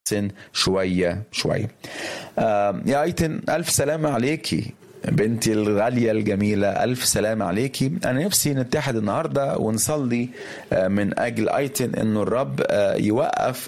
شوية شوية آه يا ايتن ألف سلامة عليكي بنتي الغالية الجميلة ألف سلام عليكي أنا نفسي نتحد النهاردة ونصلي من أجل أيتن أنه الرب يوقف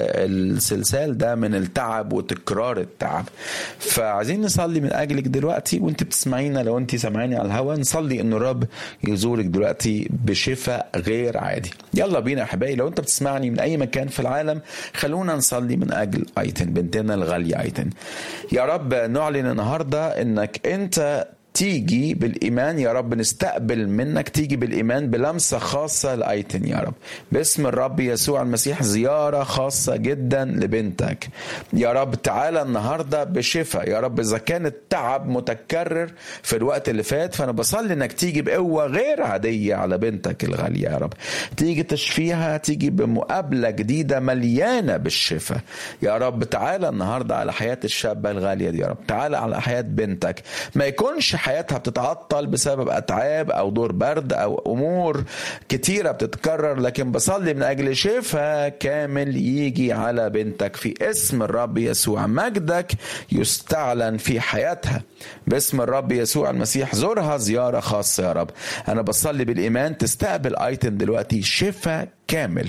السلسال ده من التعب وتكرار التعب فعايزين نصلي من أجلك دلوقتي وانت بتسمعينا لو انت سامعيني على الهواء نصلي أنه الرب يزورك دلوقتي بشفاء غير عادي يلا بينا يا حبايبي لو انت بتسمعني من أي مكان في العالم خلونا نصلي من أجل أيتن بنتنا الغالية أيتن يا رب نعلن النهاردة أنك انت تيجي بالايمان يا رب نستقبل منك تيجي بالايمان بلمسه خاصه لايتن يا رب باسم الرب يسوع المسيح زياره خاصه جدا لبنتك يا رب تعالى النهارده بشفاء يا رب اذا كان التعب متكرر في الوقت اللي فات فانا بصلي انك تيجي بقوه غير عاديه على بنتك الغاليه يا رب تيجي تشفيها تيجي بمقابله جديده مليانه بالشفاء يا رب تعالى النهارده على حياه الشابه الغاليه دي يا رب تعالى على حياه بنتك ما يكونش حياتها بتتعطل بسبب اتعاب او دور برد او امور كتيره بتتكرر لكن بصلي من اجل شفاء كامل يجي على بنتك في اسم الرب يسوع مجدك يستعلن في حياتها باسم الرب يسوع المسيح زورها زياره خاصه يا رب انا بصلي بالايمان تستقبل ايتن دلوقتي شفاء كامل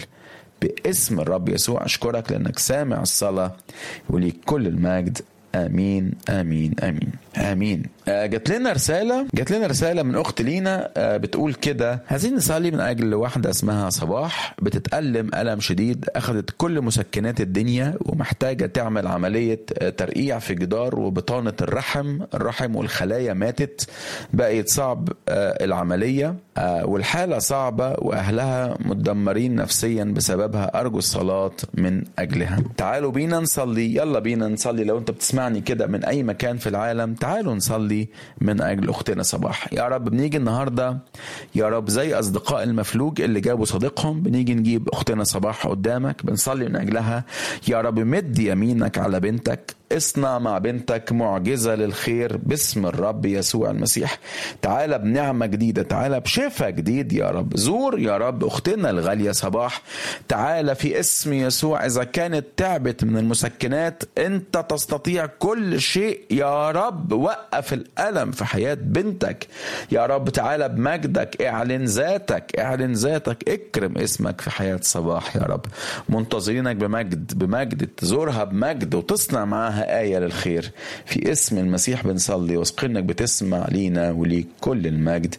باسم الرب يسوع اشكرك لانك سامع الصلاه وليك كل المجد امين امين امين امين آه جات لنا رساله جات لنا رساله من اخت لينا آه بتقول كده عايزين نصلي من اجل واحده اسمها صباح بتتالم الم شديد اخذت كل مسكنات الدنيا ومحتاجه تعمل عمليه آه ترقيع في جدار وبطانه الرحم الرحم والخلايا ماتت بقت صعب آه العمليه آه والحاله صعبه واهلها متدمرين نفسيا بسببها ارجو الصلاه من اجلها تعالوا بينا نصلي يلا بينا نصلي لو انت بتسمعني كده من اي مكان في العالم تعالوا نصلي من اجل اختنا صباح يا رب بنيجي النهارده يا رب زي اصدقاء المفلوج اللي جابوا صديقهم بنيجي نجيب اختنا صباح قدامك بنصلي من اجلها يا رب مد يمينك على بنتك اصنع مع بنتك معجزة للخير باسم الرب يسوع المسيح تعالى بنعمة جديدة تعالى بشفاء جديد يا رب زور يا رب أختنا الغالية صباح تعالى في اسم يسوع إذا كانت تعبت من المسكنات أنت تستطيع كل شيء يا رب وقف الألم في حياة بنتك يا رب تعالى بمجدك اعلن ذاتك اعلن ذاتك اكرم اسمك في حياة صباح يا رب منتظرينك بمجد بمجد تزورها بمجد وتصنع معاها آية للخير في اسم المسيح بنصلي واثقين انك بتسمع لينا وليك كل المجد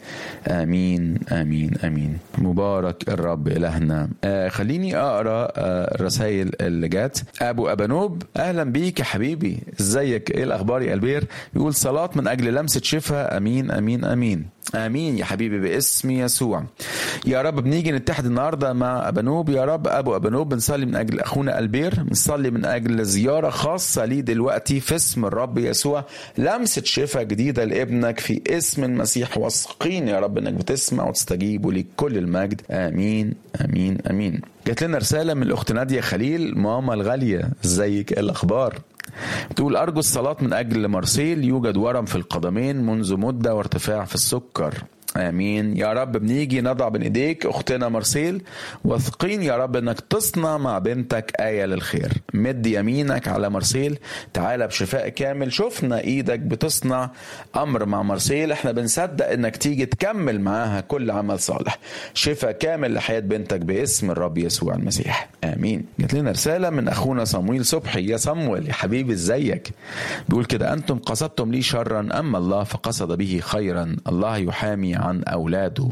آمين آمين آمين مبارك الرب إلهنا آه خليني أقرأ آه الرسائل اللي جات أبو أبانوب أهلا بيك يا حبيبي ازيك إيه الأخبار يا ألبير يقول صلاة من أجل لمسة شفاء أمين أمين أمين امين يا حبيبي باسم يسوع يا رب بنيجي نتحد النهارده مع ابانوب يا رب ابو ابانوب بنصلي من اجل اخونا البير بنصلي من اجل زياره خاصه ليه دلوقتي في اسم الرب يسوع لمسه شفاء جديده لابنك في اسم المسيح واثقين يا رب انك بتسمع وتستجيب وليك كل المجد امين امين امين جات لنا رساله من الاخت ناديه خليل ماما الغاليه ازيك ايه الاخبار بتقول أرجو الصلاة من أجل مارسيل يوجد ورم في القدمين منذ مدة وارتفاع في السكر امين يا رب بنيجي نضع بين ايديك اختنا مارسيل واثقين يا رب انك تصنع مع بنتك ايه للخير مد يمينك على مارسيل تعالى بشفاء كامل شفنا ايدك بتصنع امر مع مارسيل احنا بنصدق انك تيجي تكمل معاها كل عمل صالح شفاء كامل لحياه بنتك باسم الرب يسوع المسيح امين جات لنا رساله من اخونا صمويل صبحي يا صمويل يا حبيبي ازيك بيقول كده انتم قصدتم لي شرا اما الله فقصد به خيرا الله يحامي عن أولاده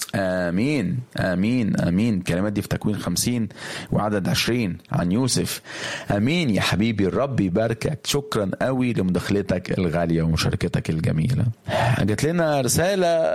آمين آمين آمين الكلمات دي في تكوين خمسين وعدد عشرين عن يوسف آمين يا حبيبي الرب يباركك شكرا قوي لمداخلتك الغالية ومشاركتك الجميلة جات لنا رسالة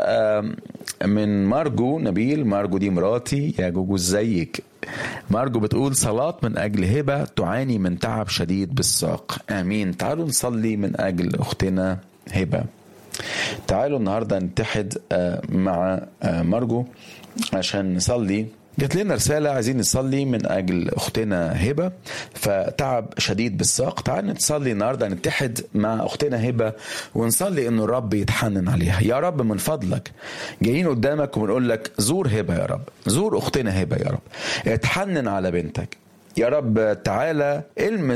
من مارجو نبيل مارجو دي مراتي يا جوجو ازيك مارجو بتقول صلاة من أجل هبة تعاني من تعب شديد بالساق آمين تعالوا نصلي من أجل أختنا هبة تعالوا النهارده نتحد مع مارجو عشان نصلي جات لنا رسالة عايزين نصلي من أجل أختنا هبة فتعب شديد بالساق تعال نصلي النهاردة نتحد مع أختنا هبة ونصلي إنه الرب يتحنن عليها يا رب من فضلك جايين قدامك وبنقول لك زور هبة يا رب زور أختنا هبة يا رب اتحنن على بنتك يا رب تعالى المس